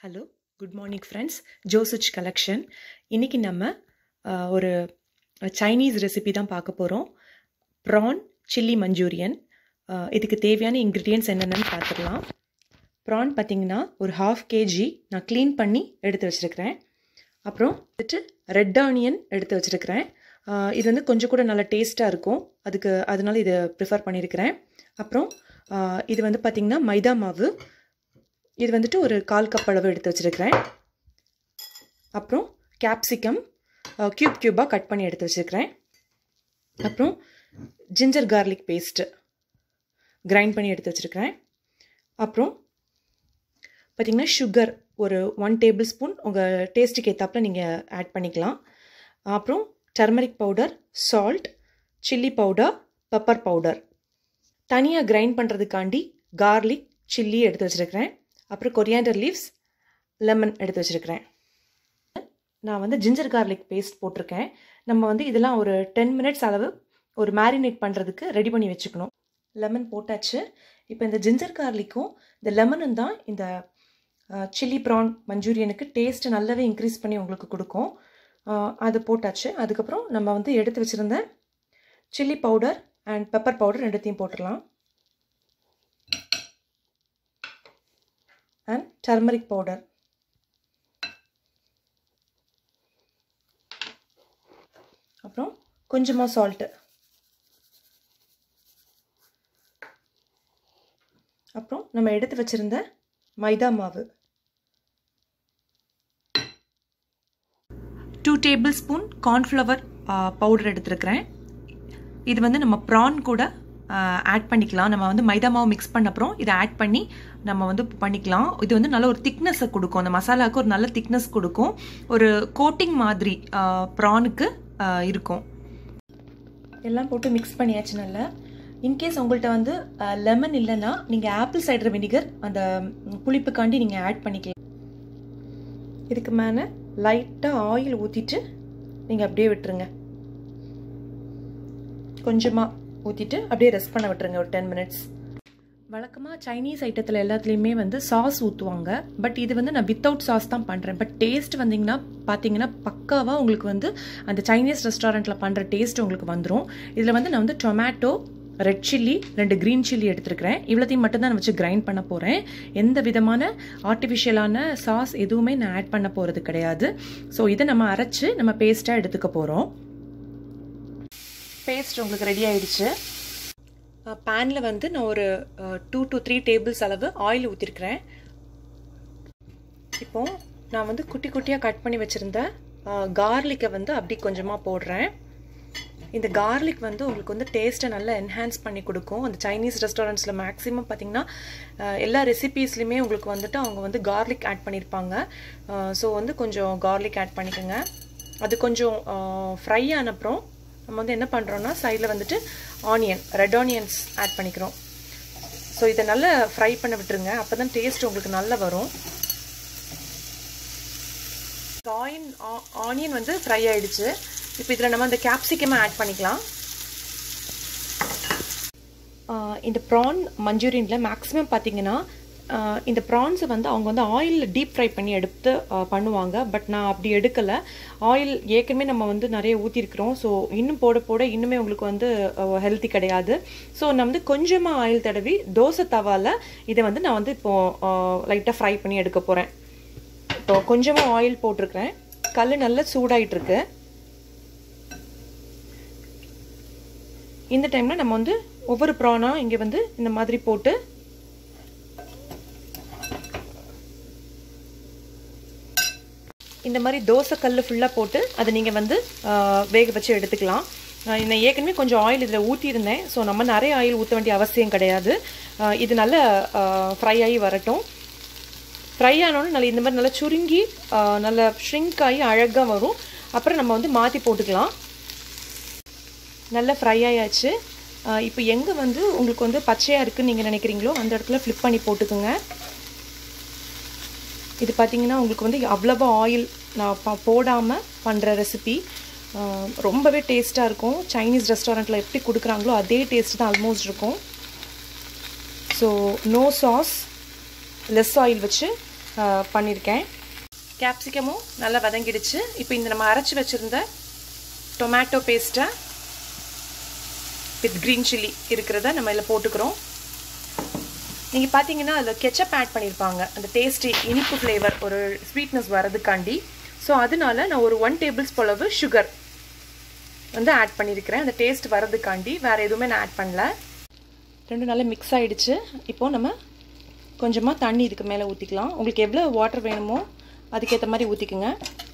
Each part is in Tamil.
ஹலோ குட் மார்னிங் ஃப்ரெண்ட்ஸ் ஜோசிச் கலெக்ஷன் இன்றைக்கி நம்ம அஹ், ஒரு சைனீஸ் ரெசிபி தான் பார்க்க போகிறோம் ப்ரான் சில்லி மஞ்சூரியன் அஹ், இதுக்கு தேவையான இன்க்ரீடியன்ஸ் என்னென்னு பார்த்துக்கலாம் ப்ரான் பார்த்தீங்கன்னா ஒரு ஹாஃப் கேஜி நான் க்ளீன் பண்ணி எடுத்து வச்சுருக்கிறேன் அப்புறம் வந்துட்டு ரெட் ஆனியன் எடுத்து வச்சுருக்கிறேன் அஹ், இது வந்து கொஞ்சம் கூட நல்லா டேஸ்ட்டாக இருக்கும் அதுக்கு அதனால இதை ப்ரிஃபர் பண்ணியிருக்கிறேன் அப்புறம் அஹ், இது வந்து பார்த்திங்கன்னா மைதா மாவு இது வந்துட்டு ஒரு கால் கப் அளவு எடுத்து வச்சுருக்கிறேன் அப்புறம் கேப்சிகம் க்யூப் க்யூபாக கட் பண்ணி எடுத்து வச்சுருக்கிறேன் அப்புறம் ஜிஞ்சர் கார்லிக் பேஸ்ட்டு கிரைண்ட் பண்ணி எடுத்து வச்சுருக்கிறேன் அப்புறம் பார்த்திங்கன்னா சுகர் ஒரு ஒன் டேபிள் ஸ்பூன் உங்கள் டேஸ்ட்டுக்கு ஏற்றாப்புல நீங்கள் ஆட் பண்ணிக்கலாம் அப்புறம் turmeric powder salt chilli powder pepper powder தனியாக கிரைண்ட் பண்ணுறதுக்காண்டி கார்லிக் சில்லி எடுத்து வச்சுருக்கிறேன் அப்புறம் கொரியாண்டர் லீவ்ஸ் லெமன் எடுத்து வச்சுருக்கிறேன் நான் வந்து ஜிஞ்சர் கார்லிக் பேஸ்ட் போட்டிருக்கேன் நம்ம வந்து இதெல்லாம் ஒரு டென் மினிட்ஸ் அளவு ஒரு மேரினேட் பண்ணுறதுக்கு ரெடி பண்ணி வச்சுக்கணும் லெமன் போட்டாச்சு இப்போ இந்த ஜிஞ்சர் கார்லிக்கும் இந்த லெமனும் தான் இந்த சில்லி ப்ரான் மஞ்சூரியனுக்கு டேஸ்ட்டு நல்லாவே இன்க்ரீஸ் பண்ணி உங்களுக்கு கொடுக்கும் அஹ், அது போட்டாச்சு அதுக்கப்புறம் நம்ம வந்து எடுத்து வச்சுருந்த chilli powder and pepper powder ரெண்டுத்தையும் போட்டுடலாம் அண்ட் டர்மரிக் பவுடர் அப்புறம் கொஞ்சமாக சால்ட்டு அப்புறம் நம்ம எடுத்து வச்சிருந்த மைதா மாவு two tablespoon cornflour powder எடுத்துருக்கிறேன் இது வந்து நம்ம ப்ரான் கூட ஆட் பண்ணிக்கலாம் நம்ம வந்து மைதா மாவு மிக்ஸ் பண்ண அப்புறம் இதை ஆட் பண்ணி நம்ம வந்து பண்ணிக்கலாம் இது வந்து நல்ல ஒரு திக்னஸை கொடுக்கும் அந்த மசாலாவுக்கு ஒரு நல்ல திக்னஸ் கொடுக்கும் ஒரு கோட்டிங் மாதிரி ப்ரானுக்கு இருக்கும் எல்லாம் போட்டு மிக்ஸ் பண்ணியாச்சு நல்லா இன்கேஸ் உங்கள்கிட்ட வந்து லெமன் இல்லைன்னா நீங்கள் ஆப்பிள் சைடர் வினிகர் அந்த ம், புளிப்புக்காண்டி நீங்கள் ஆட் பண்ணிக்கலாம் இதுக்கு மேலே லைட்டாக ஆயில் ஊற்றிட்டு நீங்கள் அப்படியே விட்டுருங்க கொஞ்சமாக ஊற்றிட்டு அப்படியே ரெஸ்ட் பண்ண விட்டுருங்க ஒரு டென் மினிட்ஸ் வழக்கமாக சைனீஸ் ஐட்டத்தில் எல்லாத்துலேயுமே வந்து சாஸ் ஊற்றுவாங்க பட் இது வந்து நான் வித்தவுட் சாஸ் தான் பண்ணுறேன் பட் டேஸ்ட் வந்தீங்கன்னா பார்த்தீங்கன்னா பக்காவாக உங்களுக்கு வந்து அந்த சைனீஸ் ரெஸ்டாரண்ட்டில் பண்ணுற டேஸ்ட் உங்களுக்கு வந்துடும் இதில் வந்து நான் வந்து டொமேட்டோ ரெட் சில்லி ரெண்டு க்ரீன் சில்லி எடுத்துருக்கிறேன் இவ்வளோத்தையும் மட்டும் தான் நான் வச்சு கிரைண்ட் பண்ண போகிறேன் எந்த விதமான ஆர்டிஃபிஷியலான சாஸ் எதுவுமே நான் ஆட் பண்ண போகிறது கிடையாது ஸோ இதை நம்ம அரைச்சு நம்ம பேஸ்ட்டாக எடுத்துக்க போகிறோம் பேஸ்ட் உங்களுக்கு ரெடி ஆயிடுச்சு பேனில் வந்து நான் ஒரு டூ டு த்ரீ டேபிள்ஸ் அளவு ஆயில் ஊற்றிருக்கிறேன் இப்போ நான் வந்து குட்டி குட்டியாக கட் பண்ணி வச்சுருந்த கார்லிக்கை வந்து அப்படி கொஞ்சமாக போடுறேன் இந்த கார்லிக் வந்து உங்களுக்கு வந்து டேஸ்ட்டை நல்லா என்ஹான்ஸ் பண்ணி கொடுக்கும் அந்த சைனீஸ் ரெஸ்டாரண்ட்ஸில் மேக்ஸிமம் பார்த்தீங்கன்னா அஹ், எல்லா ரெசிபீஸ்லையுமே உங்களுக்கு வந்துட்டு அவங்க வந்து கார்லிக் ஆட் பண்ணியிருப்பாங்க ஸோ வந்து கொஞ்சம் கார்லிக் ஆட் பண்ணிக்கோங்க அது கொஞ்சம் ஃப்ரை ஆன அப்புறம் நம்ம வந்து என்ன பண்ணுறோன்னா சைடில் வந்துட்டு ஆனியன் ரெட் ஆனியன்ஸ் ஆட் பண்ணிக்கிறோம் ஸோ இதை நல்லா ஃப்ரை பண்ண விட்டுருங்க அப்போ தான் டேஸ்ட் உங்களுக்கு நல்லா வரும் ஆயின் ஆனியன் வந்து ஃப்ரை ஆயிடுச்சு இப்போ இதில் நம்ம அந்த கேப்சிகமை ஆட் பண்ணிக்கலாம் ஆஹ் இந்த ப்ரான் மஞ்சூரியனில் மேக்ஸிமம் பார்த்தீங்கன்னா ஆஹ் இந்த ப்ரான்ஸை வந்து அவங்க வந்து ஆயிலில் டீப் ஃப்ரை பண்ணி எடுத்து ஆஹ் பண்ணுவாங்க பட் நான் அப்படி எடுக்கலை ஆயில் ஏற்கனவே நம்ம வந்து நிறைய ஊற்றிருக்கிறோம் ஸோ இன்னும் போட போட இன்னுமே உங்களுக்கு வந்து ஹெல்த்தி கிடையாது ஸோ நான் வந்து கொஞ்சமாக ஆயில் தடவி தோசை தவால இதை வந்து நான் வந்து இப்போது லைட்டாக ஃப்ரை பண்ணி எடுக்க போகிறேன் இப்போ கொஞ்சமாக ஆயில் போட்டிருக்கிறேன் கல் நல்லா சூடாயிட்டு இருக்கு இந்த டைமில் நம்ம வந்து ஒவ்வொரு ப்ரானாக இங்கே வந்து இந்த மாதிரி போட்டு இந்த மாதிரி தோசை கல் ஃபுல்லாக போட்டு அதை நீங்கள் வந்து ஆஹ், வேக வச்சு எடுத்துக்கலாம் ஆஹ், நான் ஏற்கனவே கொஞ்சம் ஆயில் இதில் ஊற்றியிருந்தேன் ஸோ நம்ம நிறைய ஆயில் ஊற்ற வேண்டிய அவசியம் கிடையாது ஆஹ், இது நல்லா ஃப்ரை ஆகி வரட்டும் ஃப்ரை ஆனோன்னு நல்லா இந்த மாதிரி நல்லா சுருங்கி ஆஹ், நல்லா ஷ்ரிங்க் ஆகி அழகாக வரும் அப்புறம் நம்ம வந்து மாற்றி போட்டுக்கலாம் நல்லா ஃப்ரை ஆயாச்சு ஆஹ், இப்போ எங்கே வந்து உங்களுக்கு வந்து பச்சையாக இருக்குன்னு நீங்கள் நினைக்கிறீங்களோ அந்த இடத்துல ஃப்ளிப் பண்ணி போட்டுக்கோங்க இது பார்த்தீங்கன்னா உங்களுக்கு வந்து அவ்வளவா ஆயில் நான் ப போடாமல் பண்ணுற ரெசிபி ரொம்பவே டேஸ்ட்டாக இருக்கும் சைனீஸ் ரெஸ்டாரண்ட்டில் எப்படி கொடுக்குறாங்களோ அதே டேஸ்ட் தான் ஆல்மோஸ்ட் இருக்கும் so no sauce less oil வச்சு பண்ணியிருக்கேன் கேப்சிகமும் நல்லா வதங்கிடுச்சு இப்போ இந்த நம்ம அரைச்சி வச்சுருந்த டொமேட்டோ பேஸ்ட்டை வித் க்ரீன் சில்லி இருக்கிறத நம்ம இதில் போட்டுக்கிறோம் நீங்கள் பார்த்தீங்கன்னா அதில் கெச்சப் ஆட் பண்ணியிருப்பாங்க அந்த டேஸ்டி இனிப்பு ஃப்ளேவர் ஒரு ஸ்வீட்னஸ் வரதுக்காண்டி ஸோ அதனால நான் ஒரு ஒன் டேபிள்ஸ் அளவு சுகர் வந்து ஆட் பண்ணியிருக்கிறேன் அந்த டேஸ்ட் வரதுக்காண்டி வேறு எதுவுமே நான் ஆட் பண்ணல ரெண்டும் நல்லா மிக்ஸ் ஆகிடுச்சு இப்போது நம்ம கொஞ்சமாக தண்ணி இதுக்கு மேலே ஊற்றிக்கலாம் உங்களுக்கு எவ்வளோ வாட்டர் வேணுமோ அதுக்கேற்ற மாதிரி ஊற்றிக்குங்க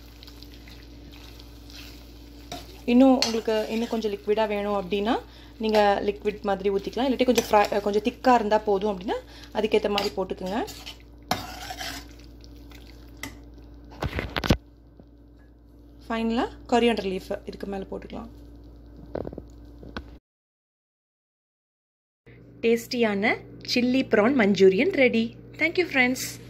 இன்னும் உங்களுக்கு இன்னும் கொஞ்சம் லிக்விடாக வேணும் அப்படின்னா நீங்கள் லிக்விட் மாதிரி ஊற்றிக்கலாம் இல்லாட்டி கொஞ்சம் ஃப்ரை கொஞ்சம் திக்காக இருந்தால் போதும் அப்படின்னா அதுக்கேற்ற மாதிரி போட்டுக்குங்க ஃபைனலாக கொரியாண்டர் லீஃப் இதுக்கு மேலே போட்டுக்கலாம் டேஸ்டியான chilli prawn manchurian ready thank you friends